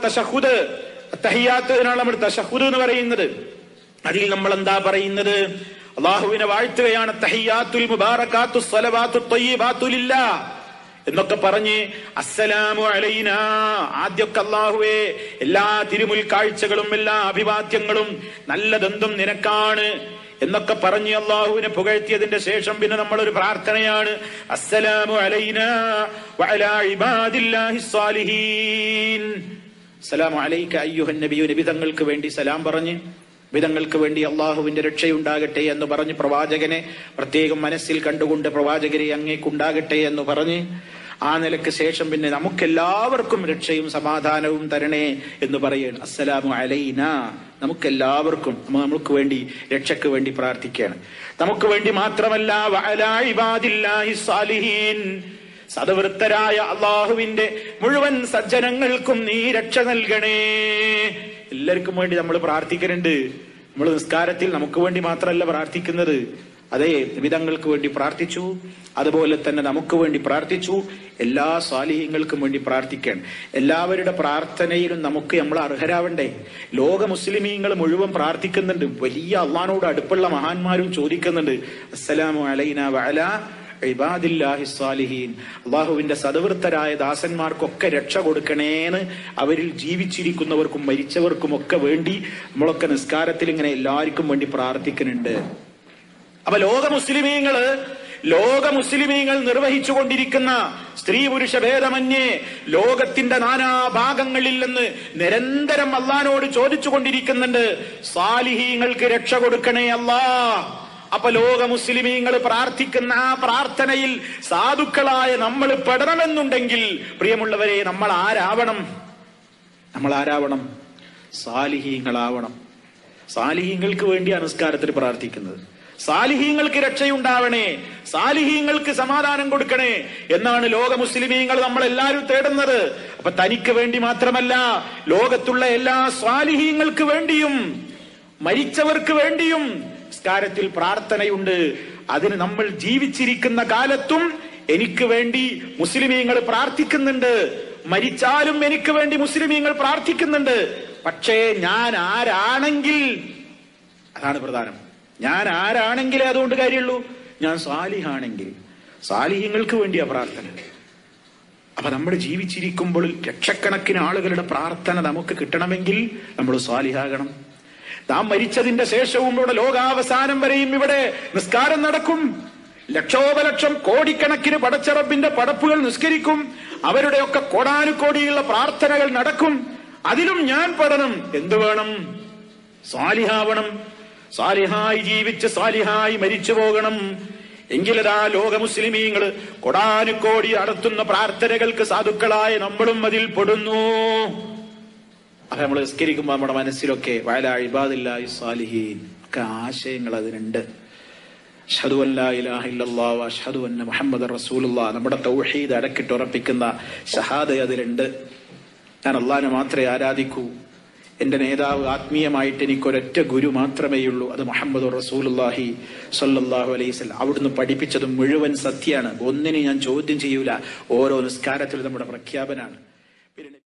തഷഹുദ് തഹിയാത്തിനാണ് നമ്മൾ തഷഹുദ് എന്ന് പറയുന്നത് അതിൽ നമ്മൾ എന്താ പറയുന്നത് അള്ളാഹുവിനെ വാഴ്ത്തുകയാണ് തഹിയാത്തുൽ മുബാറക്കാത്തു സ്വലവാത്തു ത്വയ്യിബാത്തുലില്ല എന്നൊക്കെ പറഞ്ഞ് അസ്സലാമു അലൈന ആദ്യമൊക്കെ അള്ളാഹുവേ എല്ലാ തിരുമുൽ കാഴ്ചകളും എല്ലാ അഭിവാദ്യങ്ങളും നല്ലതെന്തും നിനക്കാണ് എന്നൊക്കെ പറഞ്ഞ് അള്ളാഹുവിനെ പുകഴ്ത്തിയതിന്റെ ശേഷം പിന്നെ നമ്മളൊരു പ്രാർത്ഥനയാണ് അസ്സലാമു അലൈന വഅലാ ഇബാദില്ലാഹി സ്വാലിഹീൻ സലാമു അലൈക അയ്യുഹൻ നബിയു നബി തങ്ങൾക്ക് വേണ്ടി സലാം പറഞ്ഞ് വിധങ്ങൾക്ക് വേണ്ടി അള്ളാഹുവിന്റെ രക്ഷയുണ്ടാകട്ടെ എന്ന് പറഞ്ഞ് പ്രവാചകനെ പ്രത്യേകം മനസ്സിൽ കണ്ടുകൊണ്ട് പ്രവാചകരെ അങ്ങേക്കുണ്ടാകട്ടെ എന്ന് പറഞ്ഞ് ആ നിലക്ക് ശേഷം പിന്നെ നമുക്കെല്ലാവർക്കും രക്ഷയും സമാധാനവും തരണേ എന്ന് പറയുകയാണ് അസ്സലാമു അലൈന നമുക്കെല്ലാവർക്കും നമ്മ- നമുക്ക് വേണ്ടി രക്ഷയ്ക്ക് വേണ്ടി പ്രാർത്ഥിക്കുകയാണ് നമുക്ക് വേണ്ടി മാത്രമല്ല വഅലാ ഇബാദില്ലാഹി സ്വാലിഹീൻ സദവൃത്തരായ അള്ളാഹുവിന്റെ മുഴുവൻ സജ്ജനങ്ങൾക്കും നീ രക്ഷ നൽകണേ എല്ലാവർക്കും വേണ്ടി നമ്മൾ പ്രാർത്ഥിക്കുന്നുണ്ട് നമ്മൾ നിസ്കാരത്തിൽ നമുക്ക് വേണ്ടി മാത്രമല്ല പ്രാർത്ഥിക്കുന്നത് അതെ വിധങ്ങൾക്ക് വേണ്ടി പ്രാർത്ഥിച്ചു അതുപോലെ തന്നെ നമുക്ക് വേണ്ടി പ്രാർത്ഥിച്ചു എല്ലാ സ്വാലിഹ്യങ്ങൾക്കും വേണ്ടി പ്രാർത്ഥിക്കാൻ എല്ലാവരുടെ പ്രാർത്ഥനയിലും നമുക്ക് നമ്മൾ അർഹരാവണ്ടേ ലോക മുസ്ലിമീങ്ങൾ മുഴുവൻ പ്രാർത്ഥിക്കുന്നുണ്ട് വലിയ അള്ളഹാനോട് അടുപ്പുള്ള മഹാന്മാരും ചോദിക്കുന്നുണ്ട് അസ്സലാമു അലൈന വഅല ഇബാദില്ലാഹി സ്വാലിഹീൻ അള്ളാഹുവിന്റെ സദവൃത്തരായ ദാസന്മാർക്കൊക്കെ രക്ഷ കൊടുക്കണേന്ന് അവരിൽ ജീവിച്ചിരിക്കുന്നവർക്കും മരിച്ചവർക്കും ഒക്കെ വേണ്ടി നമ്മളൊക്കെ നിസ്കാരത്തിൽ ഇങ്ങനെ എല്ലാവർക്കും വേണ്ടി പ്രാർത്ഥിക്കുന്നുണ്ട് അപ്പൊ ലോക മുസ്ലിമീങ്ങള് ലോക മുസ്ലിമീങ്ങൾ നിർവഹിച്ചു കൊണ്ടിരിക്കുന്ന സ്ത്രീ പുരുഷ ഭേദമന്യേ ലോകത്തിന്റെ നാനാഭാഗങ്ങളിൽ നിന്ന് നിരന്തരം അള്ളഹാനോട് ചോദിച്ചു കൊണ്ടിരിക്കുന്നുണ്ട് സാലിഹീങ്ങൾക്ക് രക്ഷ കൊടുക്കണേ അല്ലാ അപ്പൊ ലോക മുസ്ലിമീങ്ങൾ പ്രാർത്ഥിക്കുന്ന ആ പ്രാർത്ഥനയിൽ സാധുക്കളായ നമ്മൾ പെടണമെന്നുണ്ടെങ്കിൽ പ്രിയമുള്ളവരെ നമ്മൾ ആരാവണം നമ്മൾ ആരാവണം സാലിഹീങ്ങളാവണം സാലിഹീങ്ങൾക്ക് വേണ്ടി അനുസ്കാരത്തിൽ പ്രാർത്ഥിക്കുന്നത് സാലിഹീങ്ങൾക്ക് രക്ഷയുണ്ടാവണേ സാലിഹീങ്ങൾക്ക് സമാധാനം കൊടുക്കണേ എന്നാണ് ലോക മുസ്ലിമീങ്ങൾ നമ്മൾ എല്ലാവരും തേടുന്നത് അപ്പൊ തനിക്ക് വേണ്ടി മാത്രമല്ല ലോകത്തുള്ള എല്ലാ സ്വാലിഹീങ്ങൾക്ക് വേണ്ടിയും മരിച്ചവർക്ക് വേണ്ടിയും നിസ്കാരത്തിൽ പ്രാർത്ഥനയുണ്ട് അതിന് നമ്മൾ ജീവിച്ചിരിക്കുന്ന കാലത്തും എനിക്ക് വേണ്ടി മുസ്ലിമീങ്ങൾ പ്രാർത്ഥിക്കുന്നുണ്ട് മരിച്ചാലും എനിക്ക് വേണ്ടി മുസ്ലിമീങ്ങൾ പ്രാർത്ഥിക്കുന്നുണ്ട് പക്ഷേ ഞാൻ ആരാണെങ്കിൽ അതാണ് പ്രധാനം ഞാൻ ആരാണെങ്കിലേ അതുകൊണ്ട് കാര്യമുള്ളൂ ഞാൻ സാലിഹാണെങ്കിൽ സാലിഹ്യങ്ങൾക്ക് വേണ്ടിയാ പ്രാർത്ഥന അപ്പൊ നമ്മൾ ജീവിച്ചിരിക്കുമ്പോൾ ലക്ഷക്കണക്കിന് ആളുകളുടെ പ്രാർത്ഥന നമുക്ക് കിട്ടണമെങ്കിൽ നമ്മൾ സ്വാലിഹാകണം നാം മരിച്ചതിന്റെ ശേഷവും ഇവിടെ ലോകാവസാനം വരെയും ഇവിടെ നിസ്കാരം നടക്കും ലക്ഷോപലക്ഷം കോടിക്കണക്കിന് പടച്ചറപ്പിന്റെ പടപ്പുകൾ നിസ്കരിക്കും അവരുടെയൊക്കെ കോടാനുകോടിയുള്ള പ്രാർത്ഥനകൾ നടക്കും അതിലും ഞാൻ പെടണം എന്തു വേണം സാലിഹാവണം സാലിഹായി ജീവിച്ച് സാലിഹായി മരിച്ചു പോകണം എങ്കിലതാ ലോക മുസ്ലിമീങ്ങള് കൊടാനുകോടി നടത്തുന്ന പ്രാർത്ഥനകൾക്ക് സാധുക്കളായ നമ്മളും അതിൽ പെടുന്നു അപ്പൊ നമ്മൾ നിസ്കരിക്കുമ്പോ നമ്മുടെ മനസ്സിലൊക്കെ വയല ഇബാദില്ലാഹി സാലിഹീൻ ഒക്കെ ആശയങ്ങൾ അതിനുണ്ട് അഷ്ഹദു അൻ ലാ ഇലാഹ ഇല്ലല്ലാഹ് വ അഷ്ഹദു അന്ന മുഹമ്മദ് റസൂലുള്ളാഹ് നമ്മുടെ തൗഹീദ് അടക്കിട്ട് ഉറപ്പിക്കുന്ന ഷഹാദ അതിലുണ്ട് ഞാൻ അള്ളാഹിനെ മാത്രമേ ആരാധിക്കൂ എന്റെ നേതാവ് ആത്മീയമായിട്ട് എനിക്കൊരൊറ്റ ഗുരു മാത്രമേ ഉള്ളൂ അത് മുഹമ്മദ് റസൂലുള്ളാഹി സല്ലല്ലാഹു അലൈഹി വസല്ലം അവിടുന്ന് പഠിപ്പിച്ചത് മുഴുവൻ സത്യാണ് ഒന്നിനെ ഞാൻ ചോദ്യം ചെയ്യൂല ഓരോ നിസ്കാരത്തിലും നമ്മുടെ പ്രഖ്യാപനാണ് പിന്നെ